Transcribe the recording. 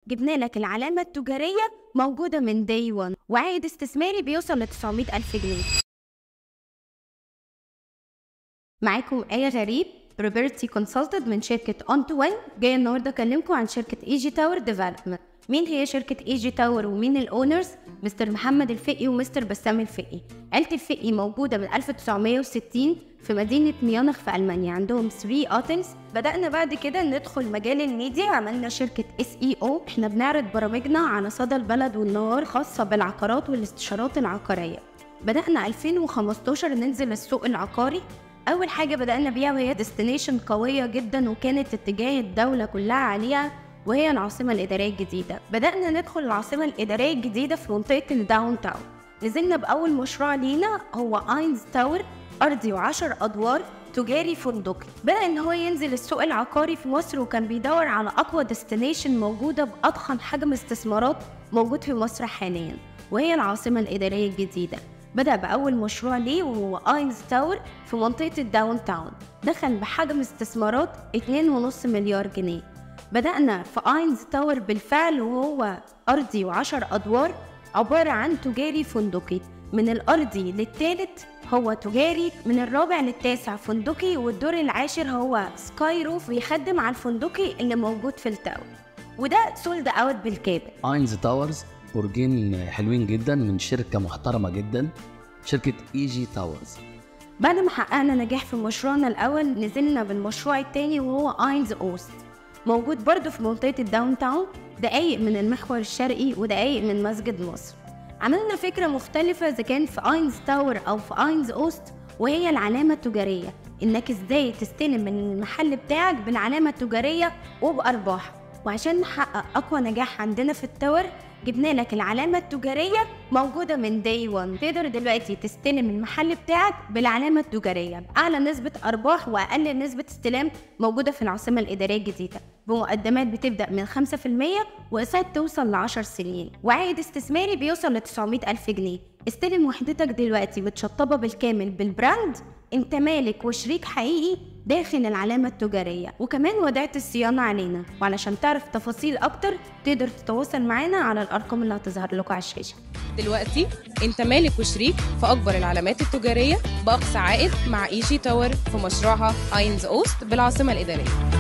جبنا لك العلامة التجارية موجودة من داي 1 وعائد استثماري بيوصل ل 900 ألف جنيه معاكم آية غريب بروبرتي كونسلتنت من شركة اون تو وين جاية النهاردة أكلمكم عن شركة اي جي تاور ديفلوبمنت مين هي شركة اي جي تاور ومين الاونرز مستر محمد الفقي ومستر بسام الفقي عيلة الفقي موجودة من 1960 في مدينة ميونخ في ألمانيا عندهم 3 اوتنز بدأنا بعد كده ندخل مجال الميديا عملنا شركة اس اي او احنا بنعرض برامجنا على صدى البلد والنهار خاصة بالعقارات والاستشارات العقارية بدأنا 2015 ننزل السوق العقاري أول حاجة بدأنا بيها وهي ديستنيشن قوية جدا وكانت اتجاه الدولة كلها عليها وهي العاصمة الإدارية الجديدة بدأنا ندخل العاصمة الإدارية الجديدة في منطقة الداون تاون نزلنا بأول مشروع لينا هو اينز تاور أرضي وعشر أدوار تجاري فندقي بدأ إن هو ينزل السوق العقاري في مصر وكان بيدور على أقوى ديستنيشن موجودة بأضخم حجم استثمارات موجود في مصر حاليا وهي العاصمة الإدارية الجديدة بدأ بأول مشروع ليه وهو اينز تاور في منطقة الداون تاون دخل بحجم استثمارات 2.5 مليار جنيه بدأنا في اينز تاور بالفعل وهو أرضي وعشر أدوار عبارة عن تجاري فندقي من الأرضي للثالث هو تجاري من الرابع للتاسع فندقي والدور العاشر هو سكاي روف بيخدم على الفندقي اللي موجود في التاور وده سولد اوت بالكامل اينز تاورز برجين حلوين جدا من شركه محترمه جدا شركه اي جي تاورز بعد ما حققنا نجاح في مشروعنا الأول نزلنا بالمشروع التاني وهو اينز اوست موجود برضه في منطقة الداون تاون دقايق من المحور الشرقي ودقايق من مسجد مصر عملنا فكرة مختلفة إذا كان في اينز تاور أو في اينز اوست وهي العلامة التجارية إنك إزاي تستلم من المحل بتاعك بالعلامة التجارية وبأرباح وعشان نحقق أقوى نجاح عندنا في التاور جبنا لك العلامة التجارية موجودة من داي 1 تقدر دلوقتي تستلم المحل بتاعك بالعلامة التجارية بأعلى نسبة أرباح وأقل نسبة استلام موجودة في العاصمة الإدارية الجديدة بمقدمات بتبدأ من 5% وأقساط توصل ل 10 سنين وعائد استثماري بيوصل ل 900 ألف جنيه استلم وحدتك دلوقتي متشطبة بالكامل بالبراند انت مالك وشريك حقيقي داخل العلامة التجارية وكمان ودعت الصيانة علينا وعلشان تعرف تفاصيل أكتر تقدر تتواصل معانا على الأرقام اللي هتظهر لكم على الشاشة دلوقتي انت مالك وشريك في اكبر العلامات التجاريه باقصى عائد مع اي جي تاور في مشروعها اينز اوست بالعاصمه الاداريه